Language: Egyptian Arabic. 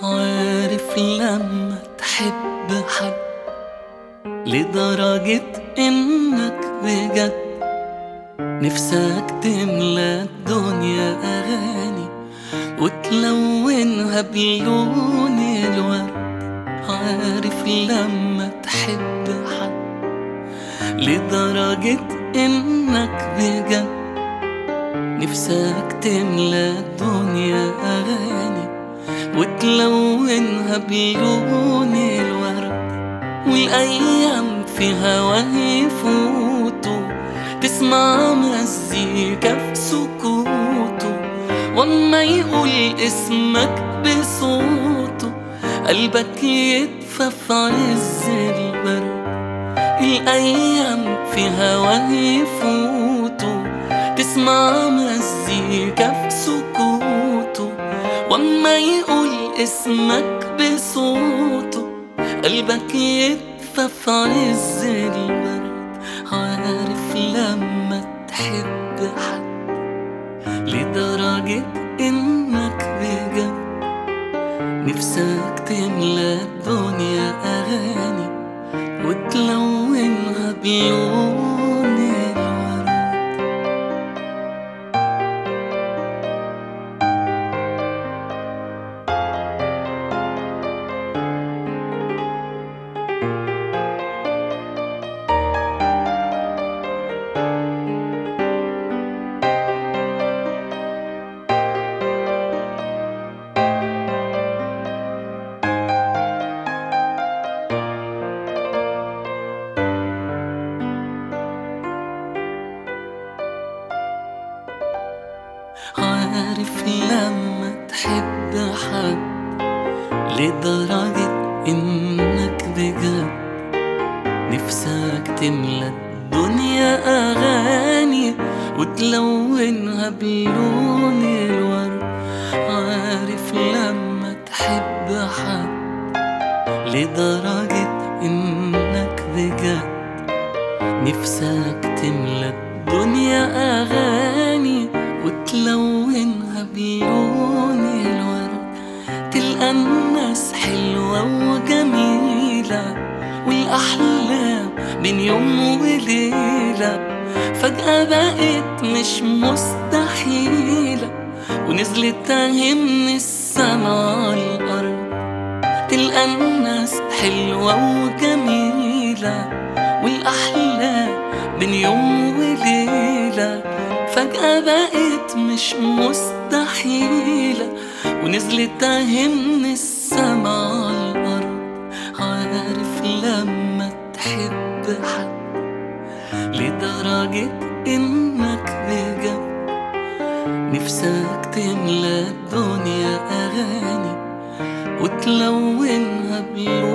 عارف لما تحب حد لدرجة انك بجد نفسك تملى الدنيا اغاني وتلونها بلون الورد عارف لما تحب حد لدرجة انك بجد نفسك تملى الدنيا اغاني وتلونها بلون الورد والايام في هواه يفوتوا تسمع مزيكا في سكوته واما يقول اسمك بصوته قلبك يدفى في عز البرد الايام في هواه يفوتوا تسمع مزيكا في سكوته واما يقول اسمك بصوته قلبك يدفى في عز البرد عارف لما تحب حد لدرجة انك بجد نفسك تملى الدنيا اغاني وتلونها بلون الورد عارف لما تحب حد لدرجة انك بجد نفسك تملى الدنيا اغاني وتلونها بلون الورد عارف لما تحب حد لدرجة انك بجد نفسك تملى الدنيا اغاني وتلونها بلون الورد تلقى الناس حلوة وجميلة والأحلام بين يوم وليلة فجأة بقت مش مستحيلة ونزلت اهي من السما على الأرض تلقى الناس حلوة وجميلة والأحلام بين يوم وليلة فجأة بقت مش مستحيلة ونزلت اهي من السما على الأرض عارف لما تحب حد لدرجة إنك بجد نفسك تملى الدنيا أغاني وتلونها بلون